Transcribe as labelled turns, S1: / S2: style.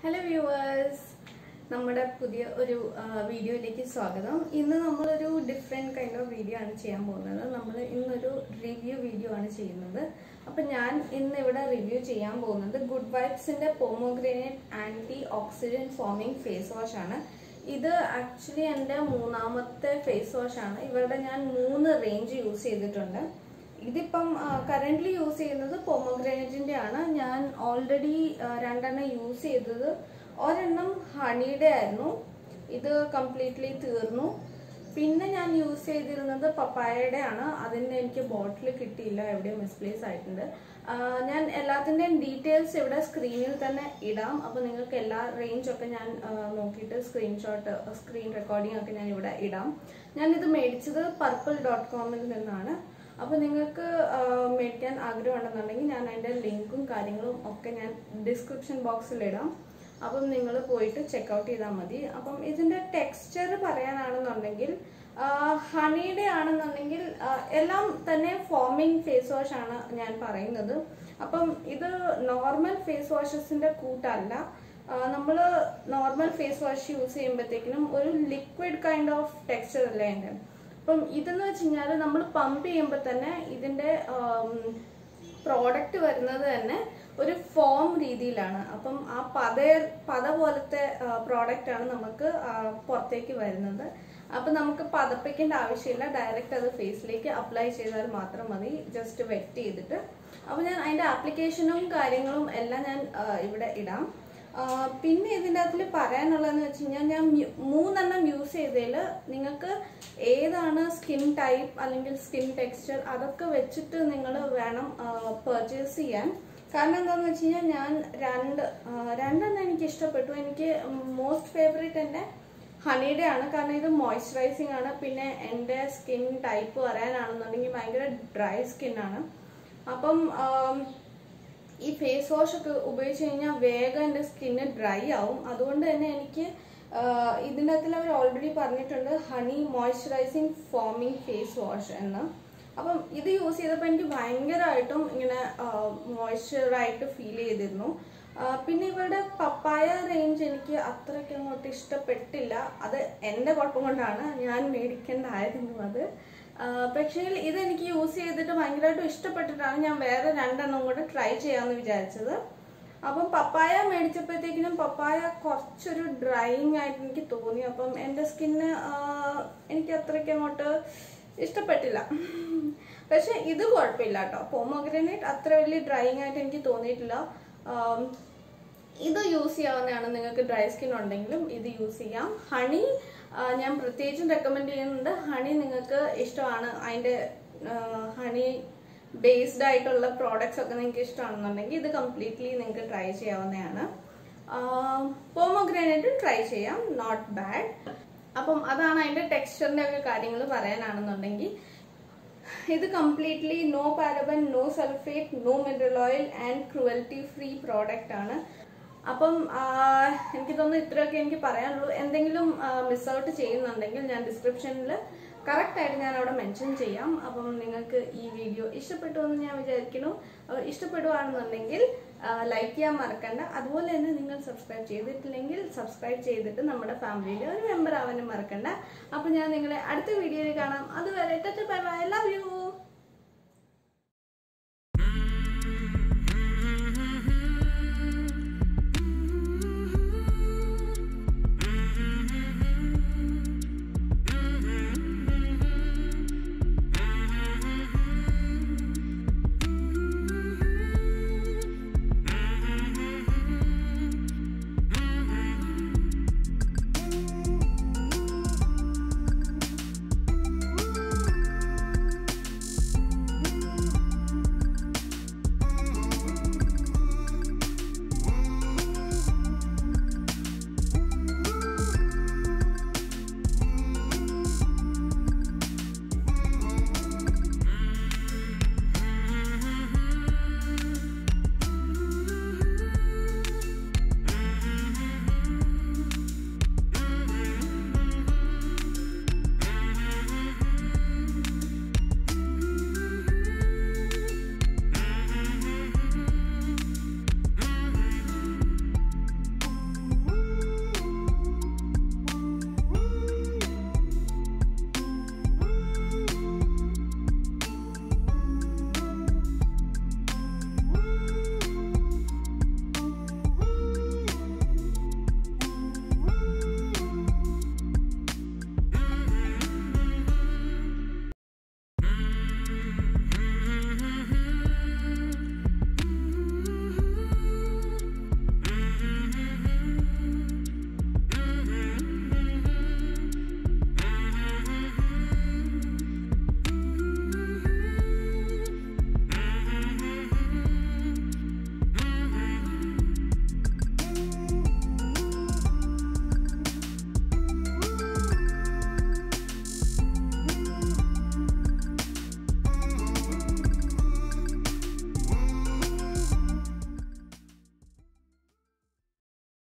S1: hello viewers നമ്മുടെ പുതിയ ഒരു ആ, വീഡിയോയിലേക്ക് സ്വാഗതം ഇന്ന് നമ്മളൊരു ഡിഫറെൻറ്റ് കൈൻഡ് ഓഫ് വീഡിയോ ആണ് ചെയ്യാൻ പോകുന്നത് നമ്മൾ ഇന്നൊരു റിവ്യൂ വീഡിയോ ആണ് ചെയ്യുന്നത് അപ്പം ഞാൻ ഇന്ന് ഇവിടെ റിവ്യൂ ചെയ്യാൻ പോകുന്നത് ഗുഡ് വൈബ്സിന്റെ pomegranate antioxidant foaming face wash ആണ് ഇത് ആക്ച്വലി എൻ്റെ മൂന്നാമത്തെ ഫേസ് വാഷ് ആണ് ഇവരുടെ ഞാൻ മൂന്ന് റേഞ്ച് യൂസ് ചെയ്തിട്ടുണ്ട് ഇതിപ്പം കറന്റ് യൂസ് ചെയ്യുന്നത് പൊമോഗ്രാനേറ്റിന്റെ ആണ് ഞാൻ ഓൾറെഡി രണ്ടെണ്ണം യൂസ് ചെയ്തത് ഒരെണ്ണം ഹണിയുടെ ആയിരുന്നു ഇത് കംപ്ലീറ്റ്ലി തീർന്നു പിന്നെ ഞാൻ യൂസ് ചെയ്തിരുന്നത് പപ്പായയുടെ ആണ് അതിന്റെ എനിക്ക് ബോട്ടിൽ കിട്ടിയില്ല എവിടെയോ മിസ്പ്ലേസ് ആയിട്ടുണ്ട് ആ, ഞാൻ എല്ലാത്തിന്റെയും ഡീറ്റെയിൽസ് ഇവിടെ സ്ക്രീനിൽ തന്നെ ഇടാം അപ്പൊ നിങ്ങൾക്ക് എല്ലാ റേഞ്ച് ഒക്കെ ഞാൻ ആ, നോക്കിയിട്ട് സ്ക്രീൻഷോട്ട് സ്ക്രീൻ റെക്കോർഡിംഗ് ഒക്കെ ഞാൻ ഇവിടെ ഇടാം ഞാൻ ഇത് മേടിച്ചത് പർപ്പിൾ ഡോട്ട് കോമിൽ നിന്നാണ് അപ്പൊ നിങ്ങൾക്ക് ആ, മേടിക്കാൻ ആഗ്രഹമുണ്ടെന്നുണ്ടെങ്കിൽ ഞാൻ അതിന്റെ ലിങ്കും കാര്യങ്ങളും ഒക്കെ ഞാൻ ഡിസ്ക്രിപ്ഷൻ ബോക്സിൽ ഇടാം അപ്പം നിങ്ങൾ പോയിട്ട് ചെക്കൗട്ട് ചെയ്താൽ മതി അപ്പം ഇതിന്റെ ടെക്സ്ചർ പറയാനാണെന്നുണ്ടെങ്കിൽ ഹണിയുടെ ആണെന്നുണ്ടെങ്കിൽ ആ, എല്ലാം തന്നെ ഫോമിങ് ഫേസ് വാഷ് ആണ് ഞാൻ പറയുന്നത് അപ്പം ഇത് നോർമൽ ഫേസ് വാഷസിന്റെ കൂട്ടല്ല നമ്മൾ നോർമൽ ഫേസ് വാഷ് യൂസ് ചെയ്യുമ്പോഴത്തേക്കിനും ഒരു ലിക്വിഡ് കൈൻഡ് ഓഫ് ടെക്സ്ചർ അല്ലേ അതിന്റെ അപ്പം ഇതെന്ന് വെച്ച് കഴിഞ്ഞാൽ നമ്മൾ പമ്പ് ചെയ്യുമ്പോൾ തന്നെ ഇതിന്റെ പ്രോഡക്റ്റ് വരുന്നത് തന്നെ ഒരു ഫോം രീതിയിലാണ് അപ്പം ആ പത പത പോലത്തെ പ്രോഡക്റ്റ് ആണ് നമുക്ക് ആ, പുറത്തേക്ക് വരുന്നത് അപ്പം നമുക്ക് പതപ്പിക്കേണ്ട ആവശ്യമില്ല ഡയറക്റ്റ് അത് ഫേസിലേക്ക് അപ്ലൈ ചെയ്താൽ മാത്രം മതി ജസ്റ്റ് വെറ്റ് ചെയ്തിട്ട് അപ്പം ഞാൻ അതിന്റെ ആപ്ലിക്കേഷനും കാര്യങ്ങളും എല്ലാം ഞാൻ ആ, ഇവിടെ ഇടാം ആ, പിന്നെ ഇതിൻ്റെ അകത്തിൽ പറയാനുള്ളതെന്ന് വെച്ച് കഴിഞ്ഞാൽ ഞാൻ മ്യു- മൂന്നെണ്ണം യൂസ് ചെയ്തതിൽ നിങ്ങൾക്ക് ഏതാണ് സ്കിൻ ടൈപ്പ് അല്ലെങ്കിൽ സ്കിൻ ടെക്സ്ചർ അതൊക്കെ വെച്ചിട്ട് നിങ്ങൾ വേണം പർച്ചേസ് ചെയ്യാൻ കാരണം എന്താണെന്ന് വെച്ച് കഴിഞ്ഞാൽ ഞാൻ രണ്ട് ആ, രണ്ടെണ്ണം എനിക്ക് ഇഷ്ടപ്പെട്ടു എനിക്ക് മോസ്റ്റ് ഫേവറേറ്റ് എൻ്റെ ഹണിയുടെ ആണ് കാരണം ഇത് മോയ്സ്ചറൈസിങ് ആണ് പിന്നെ എൻ്റെ സ്കിൻ ടൈപ്പ് പറയാനാണെന്നുണ്ടെങ്കിൽ ഭയങ്കര ഡ്രൈ സ്കിൻ ആണ് അപ്പം ആം, ഈ ഫേസ് വാഷ് ഒക്കെ ഉപയോഗിച്ച് കഴിഞ്ഞാൽ വേഗം എൻ്റെ സ്കിന്ന് ഡ്രൈ ആവും അതുകൊണ്ട് തന്നെ എനിക്ക് ആഹ്, ഇതിൻ്റെ അകത്തിൽ അവർ ഓൾറെഡി പറഞ്ഞിട്ടുണ്ട് honey moisturising foaming face wash എന്ന് അപ്പം ഇത് യൂസ് ചെയ്തപ്പോൾ എനിക്ക് ഭയങ്കരമായിട്ടും ഇങ്ങനെ മോയ്സ്ചറായിട്ട് ഫീൽ ചെയ്തിരുന്നു ആഹ്, പിന്നെ ഇവരുടെ പപ്പായ റേഞ്ച് എനിക്ക് അത്രയ്ക്ക് അങ്ങോട്ട് ഇഷ്ടപ്പെട്ടില്ല അത് എൻ്റെ കുഴപ്പം കൊണ്ടാണ് ഞാൻ മേടിക്കേണ്ടായിരുന്നു അത് ആഹ് പക്ഷേ ഇതെനിക്ക് യൂസ് ചെയ്തിട്ട് ഭയങ്കരമായിട്ട് ഇഷ്ടപ്പെട്ടിട്ടാണ് ഞാൻ വേറെ രണ്ടെണ്ണം കൂടെ ട്രൈ ചെയ്യാമെന്ന് വിചാരിച്ചത് അപ്പം പപ്പായ മേടിച്ചപ്പോഴത്തേക്കിനും പപ്പായ കുറച്ചൊരു ഡ്രൈയിങ് ആയിട്ട് എനിക്ക് തോന്നി അപ്പം എൻ്റെ സ്കിന്ന് എനിക്ക് അത്രയ്ക്ക് അങ്ങോട്ട് ഇഷ്ടപ്പെട്ടില്ല പക്ഷെ ഇത് കുഴപ്പമില്ല കേട്ടോ പോമോഗ്രാനൈറ്റ് അത്ര വലിയ ഡ്രൈയിങ് ആയിട്ട് എനിക്ക് തോന്നിയിട്ടില്ല ആം, ഇത് യൂസ് ചെയ്യാവുന്നതാണ് നിങ്ങൾക്ക് ഡ്രൈ സ്കിൻ ഉണ്ടെങ്കിലും ഇത് യൂസ് ചെയ്യാം ഹണി ആ, ഞാൻ പ്രത്യേകിച്ചും റെക്കമെൻഡ് ചെയ്യുന്നുണ്ട് ഹണി നിങ്ങൾക്ക് ഇഷ്ടമാണ് അതിന്റെ ഹണി ബേസ്ഡ് ആയിട്ടുള്ള പ്രോഡക്ട്സ് ഒക്കെ നിങ്ങൾക്ക് ഇഷ്ടമാണെന്നുണ്ടെങ്കിൽ ഇത് കംപ്ലീറ്റ്ലി നിങ്ങൾക്ക് ട്രൈ ചെയ്യാവുന്നതാണ് പോമോഗ്രാനൈറ്റും ട്രൈ ചെയ്യാം നോട്ട് ബാഡ് അപ്പം അതാണ് അതിന്റെ ടെക്സ്ചറിന്റെ ഒക്കെ കാര്യങ്ങൾ പറയാനാണെന്നുണ്ടെങ്കിൽ ഇത് completely no paraben no sulphate no mineral oil and cruelty free product ആണ് അപ്പം ആ, എനിക്ക് തോന്നുന്നു ഇത്രയൊക്കെ എനിക്ക് പറയാനുള്ളൂ എന്തെങ്കിലും മിസ് ഔട്ട് ചെയ്യുന്നുണ്ടെങ്കിൽ ഞാൻ ഡിസ്ക്രിപ്ഷനിൽ കറക്റ്റ് ആയിട്ട് ഞാൻ അവിടെ മെൻഷൻ ചെയ്യാം അപ്പം നിങ്ങൾക്ക് ഈ വീഡിയോ ഇഷ്ടപ്പെട്ടു എന്ന് ഞാൻ വിചാരിക്കുന്നു അഹ് ഇഷ്ടപ്പെടുവാണെന്നുണ്ടെങ്കിൽ ലൈക്ക് ചെയ്യാൻ മറക്കണ്ട അതുപോലെ തന്നെ നിങ്ങൾ സബ്സ്ക്രൈബ് ചെയ്തിട്ടില്ലെങ്കിൽ സബ്സ്ക്രൈബ് ചെയ്തിട്ട് നമ്മുടെ ഫാമിലിയിലെ ഒരു മെമ്പർ ആവാനും മറക്കണ്ട അപ്പം ഞാൻ നിങ്ങളെ അടുത്ത വീഡിയോയിൽ കാണാം അതുവരെ ബൈ ബൈ ലവ് യു